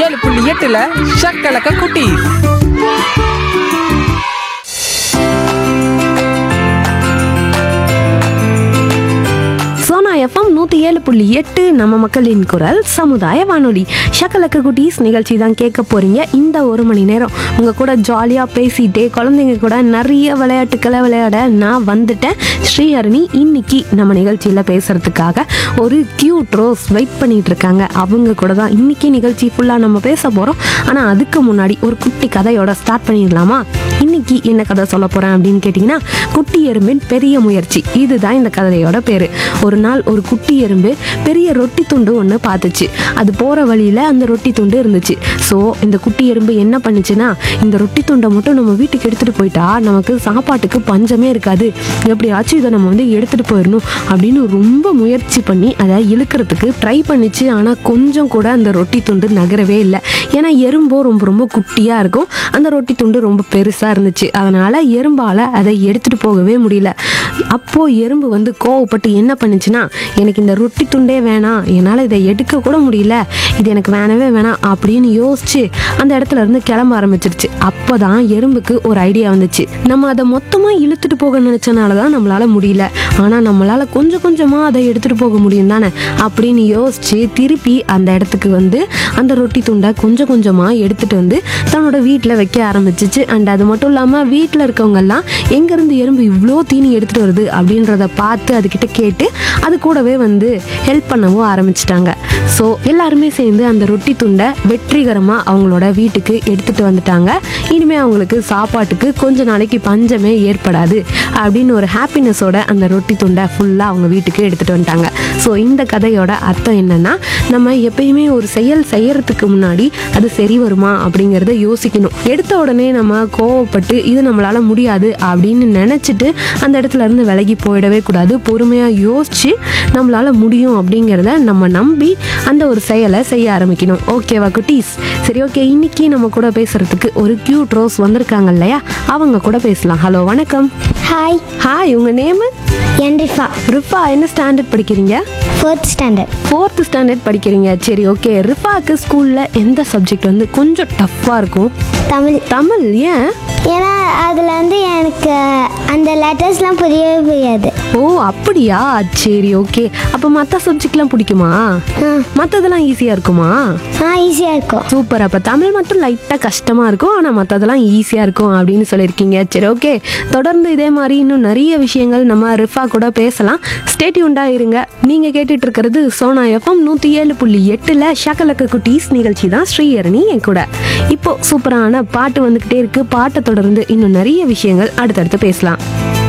ஏழு புள்ளி எட்டுல ஷக்கலக்க குட்டி சோனா எஃப்எம் நூற்றி ஏழு புள்ளி எட்டு நம்ம மக்களின் குரல் சமுதாய வானொலி ஷக்கலக்க குட்டீஸ் நிகழ்ச்சி தான் கேட்க போறீங்க இந்த ஒரு மணி நேரம் உங்க கூட ஜாலியாக பேசிட்டே குழந்தைங்க கூட நிறைய விளையாட்டுக்களை விளையாட நான் வந்துட்டேன் ஸ்ரீஹரணி இன்னைக்கு நம்ம நிகழ்ச்சியில் பேசுறதுக்காக ஒரு கியூட் ரோஸ் வெயிட் பண்ணிட்டு இருக்காங்க அவங்க கூட தான் இன்னைக்கு நிகழ்ச்சி ஃபுல்லாக நம்ம பேச போகிறோம் ஆனால் அதுக்கு முன்னாடி ஒரு குட்டி கதையோட ஸ்டார்ட் பண்ணிடலாமா இன்னைக்கு என்ன கதை சொல்ல போறேன் அப்படின்னு கேட்டிங்கன்னா குட்டி எறும்பின் பெரிய முயற்சி இதுதான் இந்த கதையோட பேரு ஒரு நாள் ஒரு குட்டி எறும்பு பெரிய ரொட்டி துண்டு ஒன்று பார்த்துச்சு அது போற வழியில அந்த ரொட்டி துண்டு இருந்துச்சு ஸோ இந்த குட்டி எறும்பு என்ன பண்ணுச்சுன்னா இந்த ரொட்டி துண்டை மட்டும் நம்ம வீட்டுக்கு எடுத்துட்டு போயிட்டா நமக்கு சாப்பாட்டுக்கு பஞ்சமே இருக்காது எப்படியாச்சும் இதை நம்ம வந்து எடுத்துட்டு போயிடணும் அப்படின்னு ரொம்ப முயற்சி பண்ணி அதை இழுக்கிறதுக்கு ட்ரை பண்ணிச்சு ஆனால் கொஞ்சம் கூட அந்த ரொட்டி துண்டு நகரவே இல்லை ஏன்னா எறும்போ ரொம்ப ரொம்ப குட்டியா இருக்கும் அந்த ரொட்டி துண்டு ரொம்ப பெருசா இருந்துச்சு அதனால எறும்பால அதை எடுத்துட்டு போகவே முடியல அப்போ எறும்பு வந்து கோவப்பட்டு என்ன பண்ணுச்சுன்னா எனக்கு இந்த ரொட்டி துண்டே வேணாம் என்னால் இதை எடுக்க கூட முடியல இது எனக்கு வேணவே வேணாம் அப்படின்னு யோசிச்சு அந்த இடத்துல இருந்து கிளம்ப ஆரம்பிச்சிருச்சு அப்போதான் எறும்புக்கு ஒரு ஐடியா வந்துச்சு நம்ம அதை மொத்தமாக இழுத்துட்டு போக நினைச்சனால தான் நம்மளால முடியல ஆனால் நம்மளால கொஞ்சம் கொஞ்சமாக அதை எடுத்துட்டு போக முடியும் தானே அப்படின்னு யோசிச்சு திருப்பி அந்த இடத்துக்கு வந்து அந்த ரொட்டி துண்டை கொஞ்சம் கொஞ்சமாக எடுத்துட்டு வந்து தன்னோட வீட்டில் வைக்க ஆரம்பிச்சிச்சு அண்ட் அது மட்டும் இல்லாமல் வீட்டில் இருக்கவங்க எல்லாம் எங்கேருந்து எறும்பு இவ்வளோ தீனி எடுத்துட்டு வருது அப்படின்றத பார்த்து அதுக்கிட்ட கேட்டு அது கூடவே வந்து ஹெல்ப் பண்ணவும் ஆரம்பிச்சிட்டாங்க ஸோ எல்லாருமே சேர்ந்து அந்த ரொட்டி துண்டை வெற்றிகரமாக அவங்களோட வீட்டுக்கு எடுத்துட்டு வந்துட்டாங்க இனிமே அவங்களுக்கு சாப்பாட்டுக்கு கொஞ்ச நாளைக்கு பஞ்சமே ஏற்படாது அப்படின்னு ஒரு ஹாப்பினஸோட அந்த ரொட்டி துண்டை ஃபுல்லாக அவங்க வீட்டுக்கு எடுத்துட்டு வந்துட்டாங்க ஸோ இந்த கதையோட அர்த்தம் என்னன்னா நம்ம எப்பயுமே ஒரு செயல் செய்யறதுக்கு முன்னாடி அது சரி வருமா அப்படிங்கிறத யோசிக்கணும் எடுத்த உடனே நம்ம கோவப்பட்டு இது நம்மளால முடியாது அப்படின்னு நினைச்சிட்டு அந்த இடத்துல இருந்து விலகி போயிடவே கூடாது பொறுமையாக யோசிச்சு நம்மளால முடியும் அப்படிங்கிறத நம்ம நம்பி அந்த ஒரு செயலை செய்ய ஆரம்பிக்கணும் ஓகேவா குட்டீஸ் சரி ஓகே இன்னைக்கு நம்ம கூட பேசுறதுக்கு ஒரு கியூட் ரோஸ் வந்திருக்காங்க இல்லையா அவங்க கூட பேசலாம் ஹலோ வணக்கம் ஹாய் ஹாய் உங்க நேமு என் ரிஃபா ரிஃபா என்ன ஸ்டாண்டர்ட் படிக்கிறீங்க ஃபோர்த் ஸ்டாண்டர்ட் ஃபோர்த்து ஸ்டாண்டர்ட் படிக்கிறீங்க சரி ஓகே ரிஃபாக்கு ஸ்கூலில் எந்த சப்ஜெக்ட் வந்து கொஞ்சம் டஃப்பாக இருக்கும் தமிழ் தமிழ் ஏன் ஏன்னா அதில் வந்து எனக்கு அந்த லெட்டர்ஸ்லாம் புரியவே புரியாது ஓ அப்படியா சரி ஓகே அப்போ மற்ற சப்ஜெக்ட்லாம் பிடிக்குமா ஆ மற்றதெல்லாம் ஈஸியாக இருக்குமா ஆ ஈஸியாக இருக்கும் சூப்பர் அப்போ தமிழ் மட்டும் லைட்டாக கஷ்டமாக இருக்கும் ஆனால் மற்றதெல்லாம் ஈஸியாக இருக்கும் அப்படின்னு சொல்லியிருக்கீங்க சரி ஓகே தொடர்ந்து இதே மாதிரி இன்னும் நிறைய விஷயங்கள் நம்ம ரிஃபா கூட பேசலாம் ஸ்டேட்யூண்டாக இருங்க நீங்கள் கேட்டுட்டு இருக்கிறது சோனா எஃப்எம் நூற்றி ஏழு புள்ளி எட்டில் ஷக்கலக்க குட்டீஸ் நிகழ்ச்சி தான் ஸ்ரீஹரணி என் கூட இப்போ சூப்பரான பாட்டு வந்துக்கிட்டே இருக்கு பாட்டை தொடர்ந்து இன்னும் நிறைய விஷயங்கள் அடுத்தடுத்து பேசலாம்